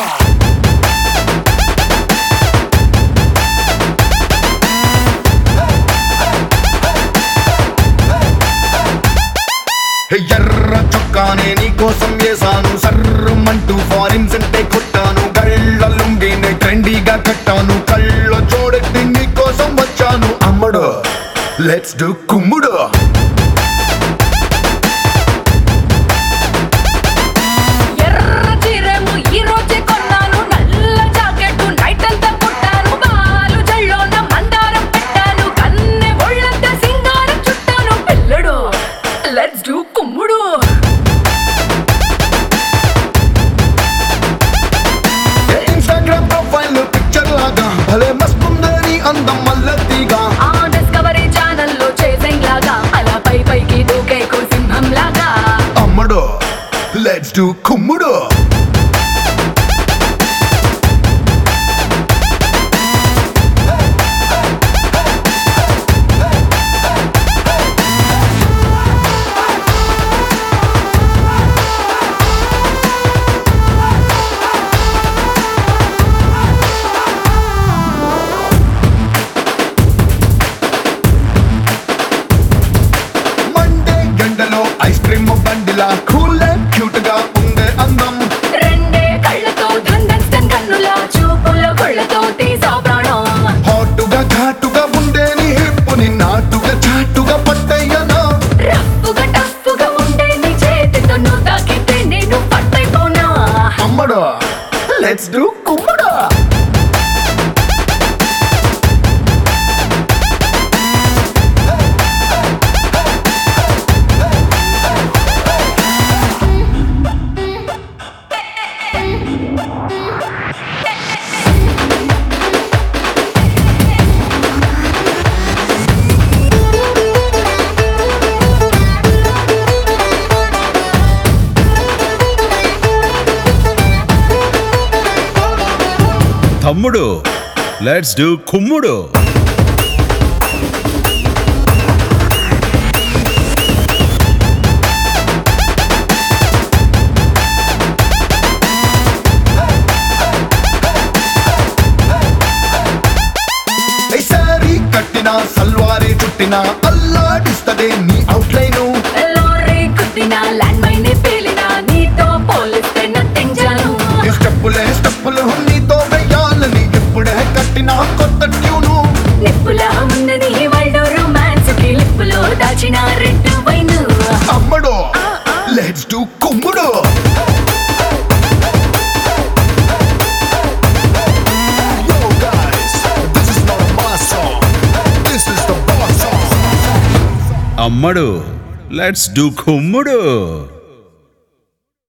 ఎర్ర చొక్కానే నీ కోసం వేసాను సర్రమంటూ ఫారిన్ సెంటే కొట్టాను గళ్ళ లుంగిని ట్రెండీగా కట్టాను కళ్ళ చూడెత్తి నీ కోసం వచ్చాను అమ్మడు లెట్స్ డు కుమ్ముడు ఎర్ర చీరేమో ఈ రోజే కొన్నాను నల్ల జాకెట్ నైట్ అంతా కుట్టాను బాలు జల్లోన మందారం పెట్టాను కన్నె ఒళ్ళంతా సింగారం చుట్టాను పిల్లడు లెట్స్ డూ కుమ్ముడు ఇన్స్టాగ్రామ్ ప్రొఫైల్ పిక్చర్ లాగా భలే మస్తుందని అందం మల్లతిగా ఆ డిస్కవరీ ఛానల్లో చేసింగ్ లాగా అలా పై పైకి దూకేకు సింహం లాగా అమ్మడు లెట్స్ డు కుమ్ముడు మండే గంటలో ఐస్ క్రీమ్ బండిలా కూల్ క్యూట్ గా ఉండే అందం రెండే కళ్ళతో ధందన్ కన్నుల చూపుల కొళ్ళతో తీసా ప్రాణం హాటుగా ఘాటుగా ఉండే నీ హిప్పుని నాటుగా చాటుగా పట్టయ్యనా రఫ్ఫుగా టఫ్ఫుగా ఉండే నీ చేతితో నువ్వు తాకితే నేను పట్టైపోనా అమ్మడు లెట్స్ డు కుమ్ముడు తమ్ముడు లెట్స్ డూ కుమ్ముడు ఐ సారీ కట్టిన సల్వారీ చుట్టిన అల్లాడిస్తదే నీ అవుట్లైను లోరీ కుట్టిన ల్యాండ్ మైన్ పేలిన నీతో పోలిస్తే నథింగ్ జాను ఈ స్టెప్పులే స్టెప్పులు నీతో వెయ్యాలని ఇప్పుడే కట్టిన కొత్త ట్యూను నిప్పులా ఉన్నది వరల్డ్ రొమాన్స్ కి లిప్పులో దాచిన రెడ్ వైన్ అమ్మడు లెట్స్ డు కుమ్ముడు Yo guys, this is not a mass song. This is the boss song. అమ్మడు లెట్స్ డూ కుమ్ముడు